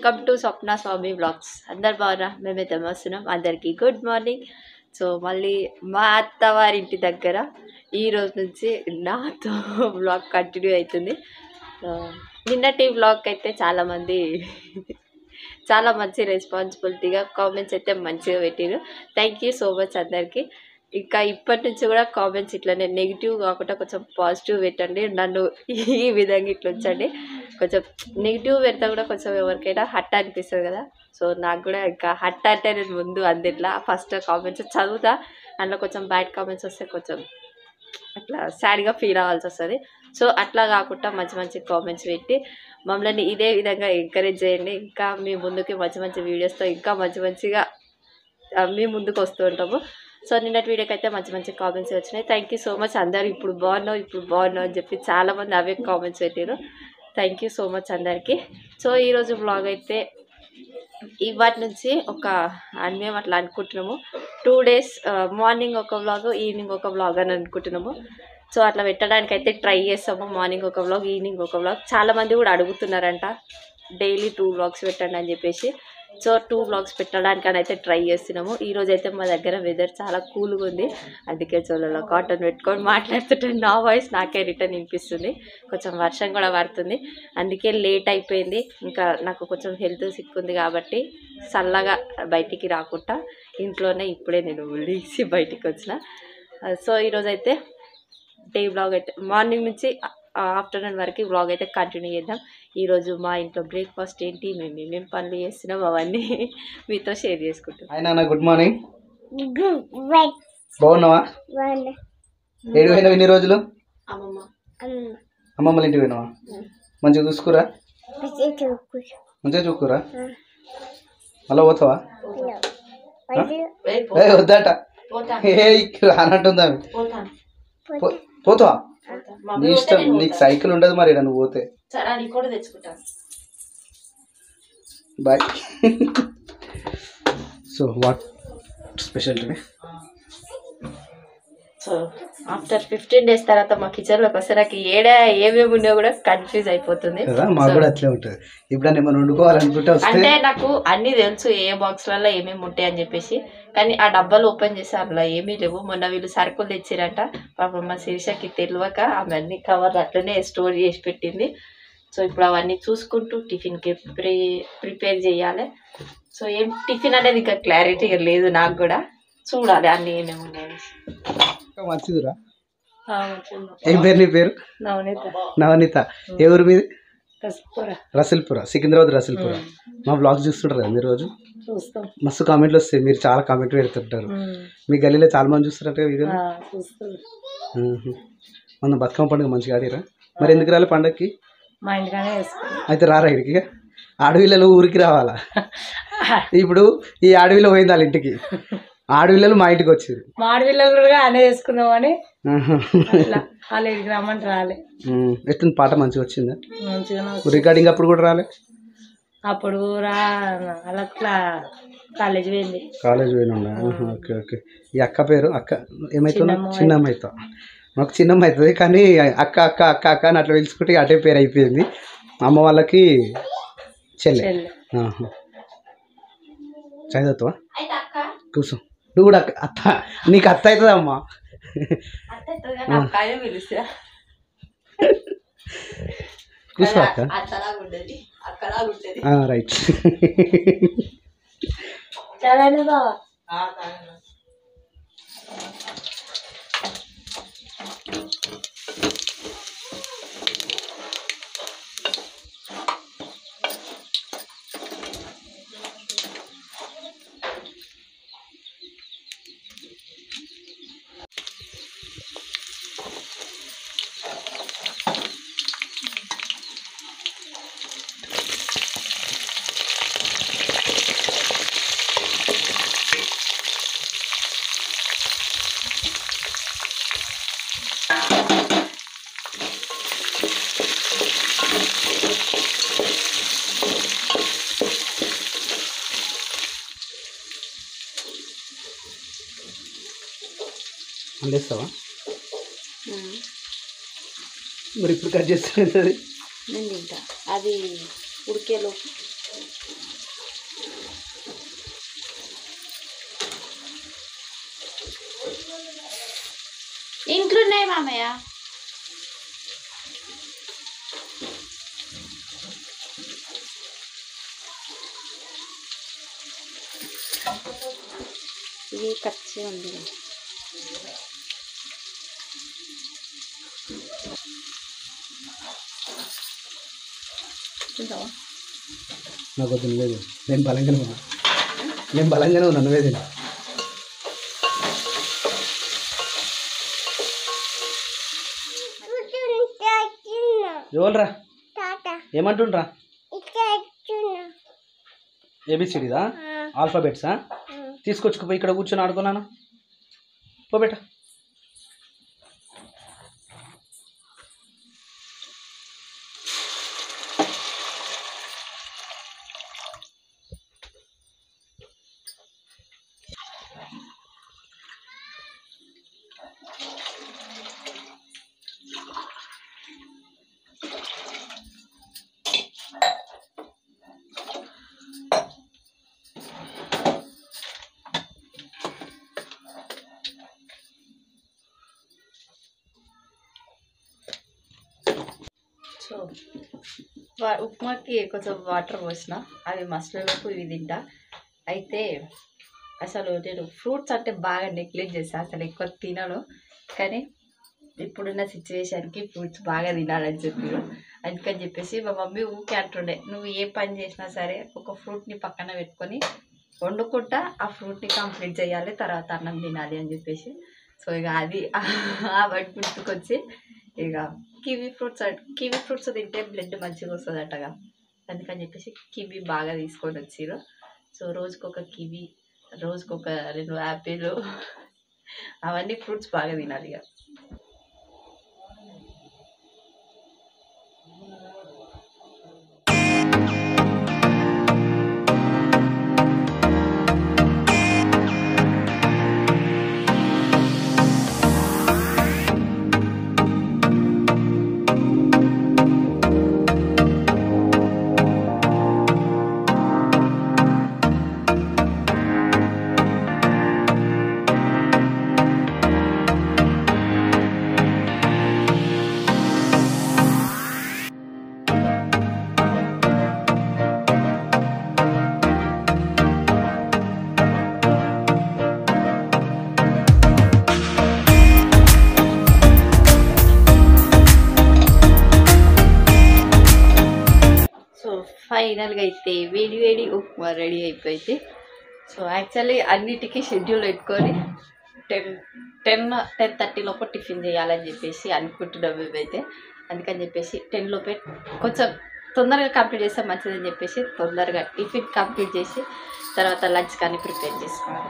Welcome to Swapna Swamy blogs అందరు బాగున్నా మేమైతే వస్తున్నాం అందరికీ గుడ్ మార్నింగ్ సో మళ్ళీ మా అత్తవారి ఇంటి దగ్గర ఈ రోజు నుంచి నాతో బ్లాగ్ కంటిన్యూ అవుతుంది సో నిన్నటి బ్లాగ్ అయితే చాలామంది చాలా మంచి రెస్పాన్సిబిలిటీగా కామెంట్స్ అయితే మంచిగా పెట్టారు థ్యాంక్ యూ సో మచ్ అందరికీ ఇంకా ఇప్పటి నుంచి కూడా కామెంట్స్ ఇట్లనే నెగిటివ్ కాకుండా కొంచెం పాజిటివ్ పెట్టండి నన్ను ఈ విధంగా ఇట్లా ఉంచండి కొంచెం నెగిటివ్ పెడితే కూడా కొంచెం ఎవరికైనా హట్ అనిపిస్తుంది కదా సో నాకు కూడా ఇంకా హట్ అంటే నేను ముందు అందిట్లా ఫస్ట్ కామెంట్స్ చదువుతా అందులో కొంచెం బ్యాడ్ కామెంట్స్ వస్తే కొంచెం అట్లా సాడ్గా ఫీల్ అవ్వాల్సి వస్తుంది సో అట్లా కాకుండా మంచి మంచి కామెంట్స్ పెట్టి మమ్మల్ని ఇదే విధంగా ఎంకరేజ్ చేయండి ఇంకా మీ ముందుకి మంచి మంచి వీడియోస్తో ఇంకా మంచి మంచిగా ఆ, మీ ముందుకు వస్తూ ఉంటాము సో నిన్నటి వీడియోకి అయితే మంచి మంచి కామెంట్స్ వచ్చినాయి థ్యాంక్ యూ సో మచ్ అందరు ఇప్పుడు బాగున్నావు ఇప్పుడు బాగున్నావు అని చెప్పి చాలామంది అవే కామెంట్స్ పెట్టారు థ్యాంక్ యూ సో మచ్ అందరికీ సో ఈరోజు బ్లాగ్ అయితే ఇవాటి నుంచి ఒక అని మేము అట్లా అనుకుంటున్నాము టూ డేస్ మార్నింగ్ ఒక వ్లాగ్ ఈవినింగ్ ఒక వ్లాగ్ అని అనుకుంటున్నాము సో అట్లా పెట్టడానికి అయితే ట్రై చేస్తాము మార్నింగ్ ఒక వ్లాగ్ ఈవినింగ్ ఒక వ్లాగ్ చాలామంది కూడా అడుగుతున్నారంట డైలీ టూ వ్లాగ్స్ పెట్టండి అని చెప్పేసి సో టూ వ్లాగ్స్ పెట్టడానికి అని అయితే ట్రై చేస్తున్నాము ఈ రోజు అయితే మా దగ్గర వెదర్ చాలా కూల్గా ఉంది అందుకే చోళ్ళలో కాటన్ పెట్టుకొని మాట్లాడుతుంటే నా వాయిస్ నాకే రిటర్న్ వినిపిస్తుంది కొంచెం వర్షం కూడా పడుతుంది అందుకే లేట్ అయిపోయింది ఇంకా నాకు కొంచెం హెల్త్ సిక్ ఉంది కాబట్టి చల్లగా బయటికి రాకుండా ఇంట్లోనే ఇప్పుడే నేను లేచి బయటికి వచ్చిన సో ఈరోజు అయితే డే బ్లాగ్ అయితే మార్నింగ్ నుంచి ఆఫ్టర్నూన్ వరకు బ్లాగ్ అయితే కంటిన్యూ చేద్దాం ఈరోజు మా ఇంట్లో బ్రేక్ఫాస్ట్ ఏంటి మేము ఏమేమి పనులు చేస్తున్నాం అవన్నీ మీతో షేర్ చేసుకుంటాం హాయ్ నాన్న గుడ్ మార్నింగ్ బాగున్నావా ఏడు పోయినావు ఇన్ని రోజులు అమ్మమ్మ అమ్మమ్మల ఇంటికి పోయినావా మంచిగా చూసుకురా మంచిగా చూసుకురా మళ్ళీ పోతావా ఏ వద్దట ఏ ఇక్కడ రానట్టుందా ఆమె. పోతాను పో- పోతావా నీ ఇష్టం నీకు సైకిల్ ఉండదు మరి ఈడ నువ్వు పోతే సరే అది కూడా తెచ్చుకుంటాను boy so what special today so after fifteen days తర్వాత మా కిచెన్లోకి వస్తే నాకు ఏడా ఏమేమి ఉన్నాయో కూడా కన్ఫ్యూజ్ అయిపోతుంది కదా మాకు కూడా అట్లే ఉంటుంది ఎప్పుడన్నా ఏమైనా వండుకోవాలనుకుంటే వస్తే అంటే నాకు అన్ని తెలుసు ఏ బాక్స్లలో ఏమేమి ఉంటాయి అని చెప్పేసి కానీ ఆ డబ్బాలు ఓపెన్ చేసి అందులో ఏమీ లేవు మొన్న వీళ్ళు సరుకులు తెచ్చిరంట పాపం మా శిరీషకి తెలియక ఆమె అన్ని కవర్లు అట్లనే స్టోర్ చేసి పెట్టింది సో ఇప్పుడు అవన్నీ చూసుకుంటూ టిఫిన్కి ప్రి ప్రిపేర్ చేయాలి సో ఏం టిఫిన్ అనేది ఇంకా క్లారిటీగా లేదు నాకు కూడా చూడాలి అన్ని ఏమేమి ఉన్నాయి మంచిదిరా ఏం పేరు నీ పేరు నవనీత నవనీత ఏ ఊరు మీది కసిపోరా రసల్పుర సికింద్రాబాద్ రసల్పుర మా బ్లాగ్స్ చూస్తుంటారు కదా మీరు రోజు చూస్తాం మస్తు కామెంట్లు వస్తాయి మీరు చాలా కామెంట్ పెడుతుంటారు మీ గల్లీలో చాలా మంది చూస్తారంట వీడియో చూస్తాం మొన్న బతుకమ్మ పండుగ మంచిగా ఆడిరా మరి ఎందుకు రాలే పండగకి మా ఇంటికానే వేసుకుంటాం అయితే రారా ఇక్కడికి అడవిలలో ఊరికి రావాలా ఇప్పుడు ఈ అడవిలో పోయింది వాళ్ళ ఇంటికి ఆడవిల్లలు మా ఇంటికి వచ్చారు మా ఆడపిల్లలు కూడా అనే చేసుకుందామని అట్లా వాళ్ళ ఇంటికి రమ్మంటే రాలే ఎట్టుంది పాట మంచిగా వచ్చిందా మంచిగా రికార్డింగ్ అప్పుడు కూడా రాలే అప్పుడు రా అలా కాలేజ్ పోయింది కాలేజ్ పోయినా ఓకే ఓకే ఈ అక్క పేరు అక్క ఏమవుతుందా చిన్నమ్మ అవుతా మాకు చిన్నమ్మ అవుతుంది కానీ అక్క అక్క అక్క అక్క అని అట్లా పిలుచుకుంటే ఇక అటే పేరు అయిపోయింది అమ్మ వాళ్ళకి చెల్లె చెల్లె ఆహా. చదువుతావా కూర్చో నువ్వు కూడా అక్క అత్త నీకు అత్త అవుతుంది అమ్మా పిలుస్తా కూర్చో అక్క అత్తలాగా ఉండేది అక్కలాగా ఉండేది రైట్ చదవండి బావ అందేస్తావా మరి ఇప్పుడు కట్ చేస్తుంది నేను తింటా అది ఉడికేలోపు ఇంట్లో ఉన్నాయి మామయ్య ఇది కచ్చి ఉంది చూసావా నాకు వద్దు నువ్వే తిను. నేను బలంగానే ఉన్నా నేను బలంగానే ఉన్నా నువ్వే తిను ఎవరురా ఏమంటుండ్రా ఏబిసిడిదా ఆల్ఫాబెట్సా తీసుకొచ్చుకుపోయి ఇక్కడ కూర్చొని ఆడుకున్నాను పోబెట్ట సో వా- ఉప్మాకి కొంచెం వాటర్ పోసిన అవి మసలలోపు ఇవి తింటా అయితే అసలు నేను ఫ్రూట్స్ అంటే బాగా నెగ్లెక్ట్ చేస్తాను అసలు ఎక్కువ తినను కానీ ఇప్పుడున్న సిచ్యువేషన్కి ఫ్రూట్స్ బాగా తినాలని చెప్పారు అందుకని చెప్పేసి మా మమ్మీ ఊకే అంటుండే నువ్వు ఏ పని చేసినా సరే ఒక ఫ్రూట్ని పక్కన పెట్టుకొని వండుకుంటా ఆ ఫ్రూట్ని కంప్లీట్ చేయాలి తర్వాత అన్నం తినాలి అని చెప్పేసి సో ఇక అది ఆ బట్టి గుర్తుకొచ్చి ఇక కివీ ఫ్రూట్స్ కివీ ఫ్రూట్స్ తింటే బ్లడ్ మంచిగా వస్తుంది అట్టగా అందుకని చెప్పేసి కివీ బాగా తీసుకొని వచ్చిర్రు సో రోజుకొక కివీ రోజుకొక రెండు యాపిల్ అవన్నీ ఫ్రూట్స్ బాగా తినాలి ఇక సో ఫైనల్గా అయితే వేడి వేడి ఉప్మా రెడీ అయిపోయింది సో యాక్చువల్లీ అన్నిటికీ షెడ్యూల్ పెట్టుకొని టెన్ టెన్ టెన్ థర్టీ లోపు టిఫిన్ చేయాలని చెప్పేసి అనుకుంటున్నాం మేమైతే అందుకని చెప్పేసి టెన్ లోపే కొంచెం తొందరగా కంప్లీట్ చేస్తే మంచిదని చెప్పేసి తొందరగా టిఫిన్ కంప్లీట్ చేసి తర్వాత లంచ్ కానీ ప్రిపేర్ చేసుకోవాలి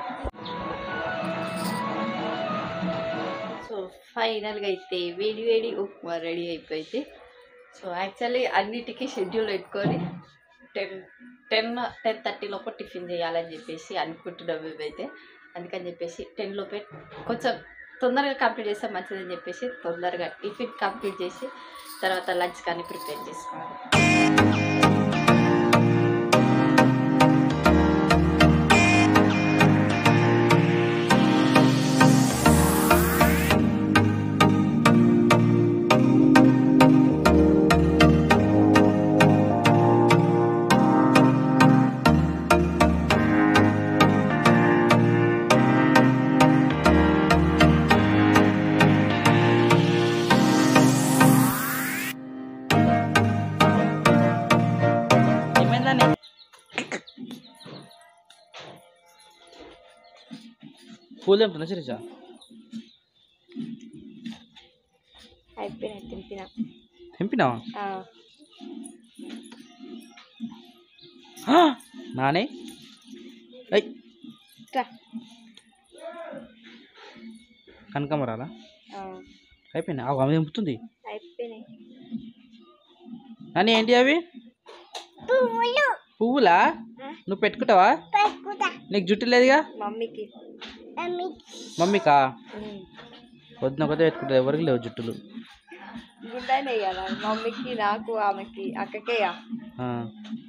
సో ఫైనల్గా అయితే వేడి వేడి ఉప్మా రెడీ అయిపోయింది సో యాక్చువల్లీ అన్నిటికీ షెడ్యూల్ పెట్టుకొని టెన్ టెన్ టెన్ థర్టీ లోపు టిఫిన్ చేయాలని చెప్పేసి అనుకుంటున్నాం మేమైతే అందుకని చెప్పేసి టెన్ లోపే కొంచెం తొందరగా కంప్లీట్ చేస్తే మంచిదని చెప్పేసి తొందరగా టిఫిన్ కంప్లీట్ చేసి తర్వాత లంచ్ కానీ ప్రిపేర్ చేసుకోవాలి ఏమైందని పూలు తెంపుతున్నా శిరీష అయిపోయినాయి తింపిన తెంపినావా ఆ, నానే ఐ కనకమరాలా అయిపోయినా అవి అవి తెంపుతుంది అయిపోయినాయి అని ఏంటి అవి పువ్వులా నువ్వు పెట్టుకుంటావా నీకు జుట్టు లేదుగా మమ్మీకి మమ్మీకా పొద్దున కొద్దిగా పెట్టుకుంటా ఎవరికి లేవు జుట్టులు గుడ్డనే కదా మమ్మీకి నాకు ఆమెకి అక్కకే ఆ.